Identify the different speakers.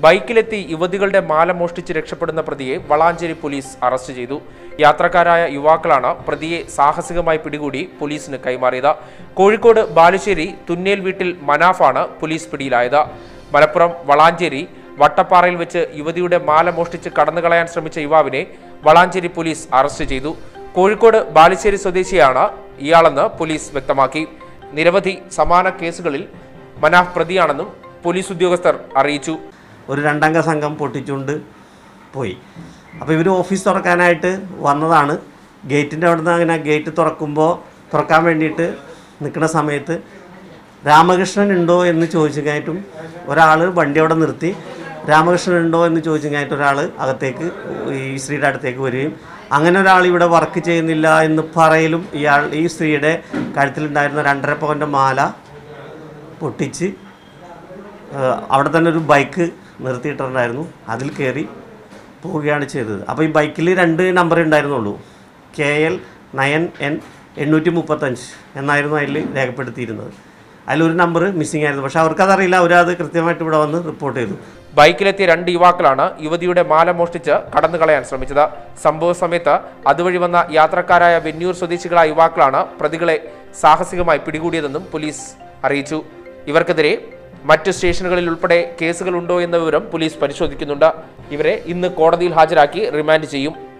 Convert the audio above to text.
Speaker 1: ബൈക്കിലെത്തി യുവതികളുടെ മാല മോഷ്ടിച്ച് രക്ഷപ്പെടുന്ന പ്രതിയെ Valanchery police arrest ചെയ്തു യാത്രക്കാരായ യുവാക്കളാണ് പ്രതിയെ സാഹസികമായി പിടികൂടി പോലീസിന് കൈമാറിയത് കോഴിക്കോട് ബാലുശ്ശേരി തുന്നേൽ വീട്ടിൽ മനാഫാണ് പോലീസ് പിടിയിലായത് മലപ്പുറം വളാഞ്ചേരി വട്ടപ്പാറയിൽ വെച്ച് യുവതിയുടെ മാല മോഷ്ടിച്ച് കടന്നുകളയാൻ ശ്രമിച്ച യുവാവിനെ വളാഞ്ചേരി പോലീസ് അറസ്റ്റ് ചെയ്തു കോഴിക്കോട് ബാലുശ്ശേരി സ്വദേശിയാണ് ഇയാളെന്ന് പോലീസ് വ്യക്തമാക്കി നിരവധി സമാന കേസുകളിൽ മനാഫ് പ്രതിയാണെന്നും പോലീസ് ഉദ്യോഗസ്ഥർ അറിയിച്ചു
Speaker 2: ഒരു രണ്ടംഗ സംഘം പൊട്ടിച്ചുകൊണ്ട് പോയി അപ്പോൾ ഇവർ ഓഫീസ് തുറക്കാനായിട്ട് വന്നതാണ് ഗേറ്റിൻ്റെ അവിടെ നിന്ന് അങ്ങനെ ഗേറ്റ് തുറക്കുമ്പോൾ തുറക്കാൻ വേണ്ടിയിട്ട് നിൽക്കുന്ന സമയത്ത് രാമകൃഷ്ണൻ ഉണ്ടോ എന്ന് ചോദിച്ചതായിട്ടും ഒരാൾ വണ്ടി അവിടെ നിർത്തി രാമകൃഷ്ണൻ ഉണ്ടോ എന്ന് ചോദിച്ചതായിട്ട് ഒരാൾ അകത്തേക്ക് ഈ സ്ത്രീയുടെ അടുത്തേക്ക് വരികയും അങ്ങനെ ഒരാൾ ഇവിടെ വർക്ക് ചെയ്യുന്നില്ല എന്ന് പറയലും ഇയാൾ ഈ സ്ത്രീയുടെ കഴുത്തിലുണ്ടായിരുന്ന രണ്ടര പവൻ്റെ മാല പൊട്ടിച്ച് ഏഹ് അവിടെ തന്നെ ഒരു ബൈക്ക് നിർത്തിയിട്ടുണ്ടായിരുന്നു അതിൽ കയറി പോവുകയാണ് ചെയ്തത് അപ്പോൾ ഈ ബൈക്കിൽ രണ്ട് നമ്പർ ഉണ്ടായിരുന്നുള്ളൂ കെ എൽ നയൻ എൻ എണ്ണൂറ്റി മുപ്പത്തഞ്ച് എന്നായിരുന്നു അതിൽ രേഖപ്പെടുത്തിയിരുന്നത് അതിലൊരു നമ്പർ മിസ്സിംഗ് ആയിരുന്നു പക്ഷേ അവർക്കതറിയില്ല അവരത് കൃത്യമായിട്ട് ഇവിടെ വന്ന് റിപ്പോർട്ട് ചെയ്തു
Speaker 1: ബൈക്കിലെത്തിയ രണ്ട് യുവാക്കളാണ് യുവതിയുടെ മാല മോഷ്ടിച്ച് കടന്നുകളയാൻ ശ്രമിച്ചത് സംഭവ സമയത്ത് അതുവഴി വന്ന യാത്രക്കാരായ വെന്നൂർ സ്വദേശികളായ യുവാക്കളാണ് പ്രതികളെ സാഹസികമായി പിടികൂടിയതെന്നും പോലീസ് അറിയിച്ചു ഇവർക്കെതിരെ മറ്റ് സ്റ്റേഷനുകളിൽ ഉൾപ്പെടെ കേസുകൾ ഉണ്ടോ എന്ന വിവരം പോലീസ് പരിശോധിക്കുന്നുണ്ട് ഇവരെ ഇന്ന് കോടതിയിൽ ഹാജരാക്കി റിമാൻഡ് ചെയ്യും